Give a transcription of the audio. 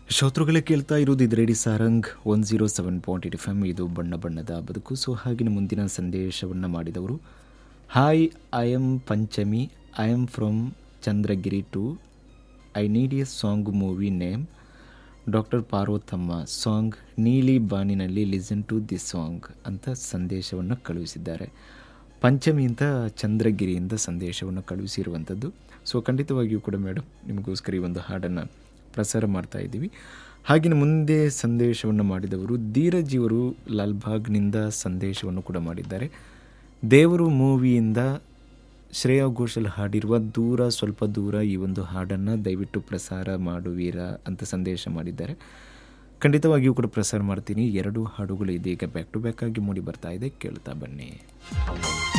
ಶ್ರೋತೃಗಳೇ ಕೇಳ್ತಾ ಇರೋದು ಇದು radio Sarang one zero seven point eight F M ಇದು ಬಣ್ಣ ಬಣ್ಣದ ಬದುಕು ಸೊ ಹಾಗಿನ ಮುಂದಿನ ಸಂದೇಶವನ್ನು ಮಾಡಿದವರು hi I am Panchami I am from Chandragiri to I need a song movie name doctor Parvathamma song ನೀಲಿ ಬಾನಿನಲ್ಲಿ ಲಿಸನ್ ಟು ದಿ ಸಾಂಗ್ ಅಂತ ಸಂದೇಶವನ್ನು ಕಳುಹಿಸಿದ್ದಾರೆ ಪಂಚಮಿಯಿಂದ ಚಂದ್ರಗಿರಿಯಿಂದ ಸಂದೇಶವನ್ನು ಕಳುಹಿಸಿರುವಂಥದ್ದು ಸೊ ಖಂಡಿತವಾಗಿಯೂ ಕೂಡ ಮೇಡಮ್ ನಿಮಗೋಸ್ಕರ ಈ ಒಂದು ಹಾಡನ್ನು ಪ್ರಸಾರ ಮಾಡ್ತಾ ಇದ್ದೀವಿ ಹಾಗೆಯೇ ಮುಂದೆ ಸಂದೇಶವನ್ನು ಮಾಡಿದವರು ಧೀರಜಿಯವರು ಲಾಲ್ಬಾಗ್ನಿಂದ ಸಂದೇಶವನ್ನು ಕೂಡ ಮಾಡಿದ್ದಾರೆ ದೇವರು ಮೂವಿಯಿಂದ ಶ್ರೇಯಾ ಘೋಷಲ್ ಹಾಡಿರುವ ದೂರ ಸ್ವಲ್ಪ ದೂರ ಈ ಒಂದು ಹಾಡನ್ನು ದಯವಿಟ್ಟು ಪ್ರಸಾರ ಮಾಡುವೀರಾ ಅಂತ ಸಂದೇಶ ಮಾಡಿದ್ದಾರೆ ಖಂಡಿತವಾಗಿಯೂ ಕೂಡ ಪ್ರಸಾರ ಮಾಡ್ತೀನಿ ಎರಡು ಹಾಡುಗಳು ಇದೀಗ ಬ್ಯಾಕ್ ಟು ಬ್ಯಾಕ್ ಆಗಿ ಮೂಡಿ ಬರ್ತಾ ಇದೆ ಕೇಳ್ತಾ ಬನ್ನಿ